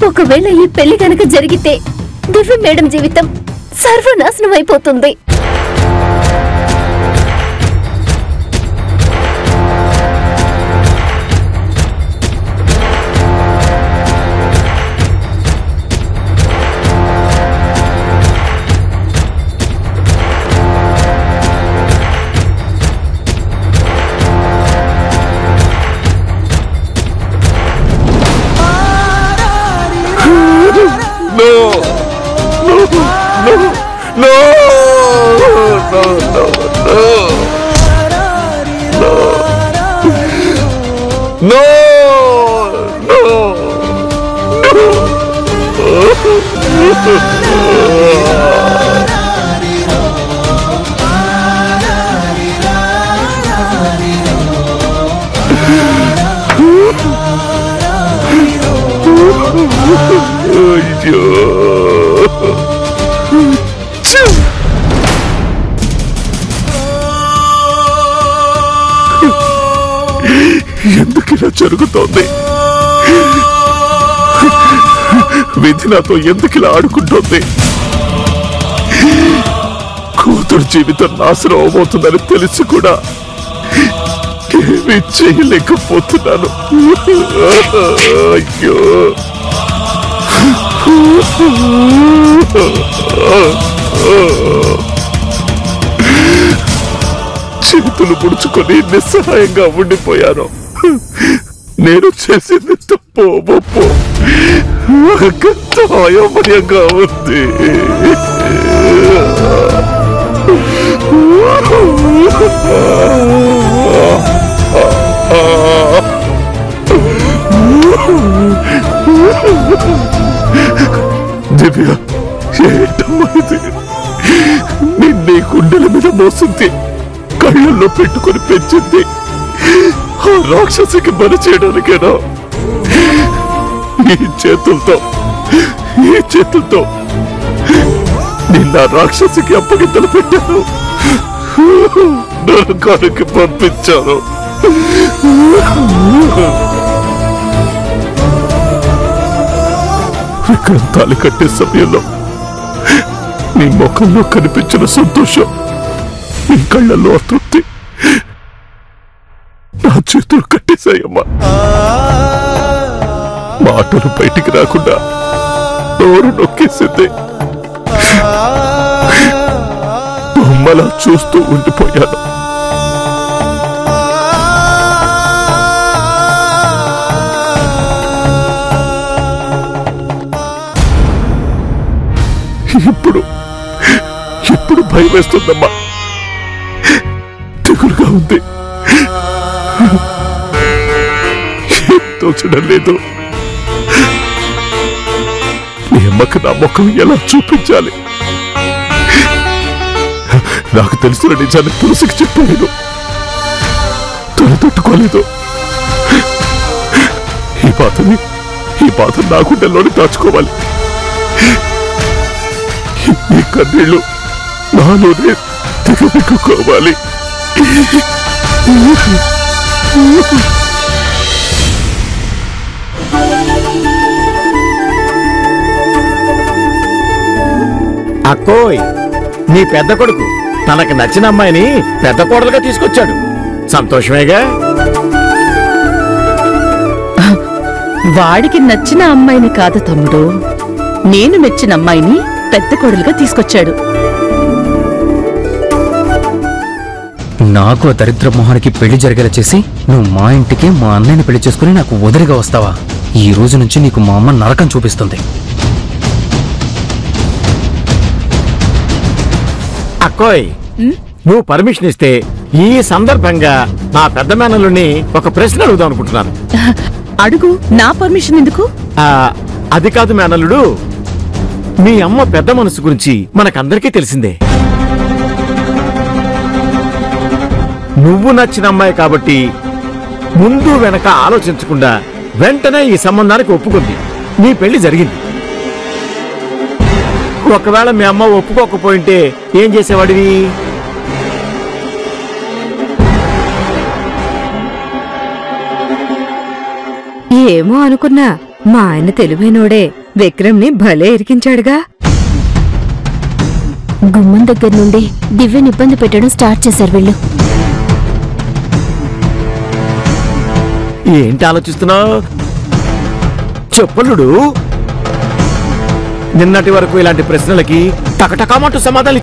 ఒకవేళ ఈ పెళ్లి గనక జరిగితే దివ్య మేడం జీవితం సర్వనాశనం అయిపోతుంది No! No! No! No! No! No! No! No! అయ్యో ఛీ! ఎందుకు ఇలా జరుగుతోంది విధి నాతో ఎందుకు ఇలా ఆడుకుంటోంది కూతురు జీవితం నాశనం అవబోతుందని తెలిసి కూడా ఏమీ చేయలేకపోతున్నాను అయ్యో చేతులు ముడుచుకొని నిస్సహాయంగా ఉండిపోయాను నేను చేసింది తప్పు ఒప్పు నాకంత అయోమయంగా ఉంది దివ్య ఏంటమ్మా ఇది నిన్నే గుండెల మీద మోసింది కళ్ళల్లో పెట్టుకొని పెంచింది ఆ రాక్షసికి బలి చేయడానికేనా ఈ చేతులతో ఈ చేతులతో నిన్న ఆ రాక్షసికి అప్పగింతలు పెట్టాను నరకానికి పంపించాను విక్రమ్ తాలి కట్టే సమయంలో నీ ముఖంలో కనిపించిన సంతోషం నీ కళ్ళల్లో అతృప్తి నా చేతులు కట్టేశాయమ్మా మాటలు బయటికి రాకుండా నోరు నొక్కేసింది బొమ్మలా చూస్తూ ఉండిపోయాను ఇప్పుడు ఇప్పుడు భయం వేస్తుందమ్మా దిగులుగా ఉంది ఏం తోచడం లేదు నీ అమ్మకి నా ముఖం ఎలా చూపించాలి నాకు తెలిసిన నిజాన్ని తులసికి చెప్పలేదు తొలతట్టుకోలేదు ఈ బాధని ఈ బాధ నా గుండెల్లోనే దాచుకోవాలి ఈ కన్నీళ్ళు నాలోనే దిగదిక్కుకోవాలి అక్కోయ్ నీ పెద్ద కొడుకు తనకు నచ్చిన అమ్మాయిని పెద్ద కోడలుగా తీసుకొచ్చాడు సంతోషమేగా వాడికి నచ్చిన అమ్మాయిని కాదు తమ్ముడు నేను మెచ్చిన అమ్మాయిని పెద్ద కొడులుగా తీసుకొచ్చాడు నాకు ఆ దరిద్ర మొహానికి పెళ్లి జరిగేలా చేసి నువ్వు మా ఇంటికి మా అన్నయ్యని పెళ్లి చేసుకుని నాకు వదిలిగా వస్తావా ఈ రోజు నుంచి నీకు మా అమ్మ నరకం చూపిస్తుంది అక్కోయ్ నువ్వు పర్మిషన్ ఇస్తే ఈ సందర్భంగా నా పెద్ద మేనల్ని ఒక ప్రశ్న అడుగుదాం అనుకుంటున్నాను అడుగు నా పర్మిషన్ ఎందుకు ఆ, అది కాదు మేనల్లుడు మీ అమ్మ పెద్ద మనసు గురించి మనకందరికీ తెలిసిందే నువ్వు నచ్చిన అమ్మాయి కాబట్టి ముందు వెనక ఆలోచించకుండా వెంటనే ఈ సంబంధానికి ఒప్పుకుంది నీ పెళ్లి జరిగింది ఒకవేళ మీ అమ్మ ఒప్పుకోకపోయింటే ఏం చేసేవాడివి ఏమో అనుకున్నా మా ఆయన తెలివైనోడే విక్రమ్ని భలే ఇరికించాడుగా గుమ్మం దగ్గర నుండి దివ్యని ఇబ్బంది పెట్టడం స్టార్ట్ చేశారు వీళ్ళు ఏంటి ఆలోచిస్తున్నావు చెప్పలుడు నిన్నటి వరకు ఇలాంటి ప్రశ్నలకి టకటకామంటూ సమాధానం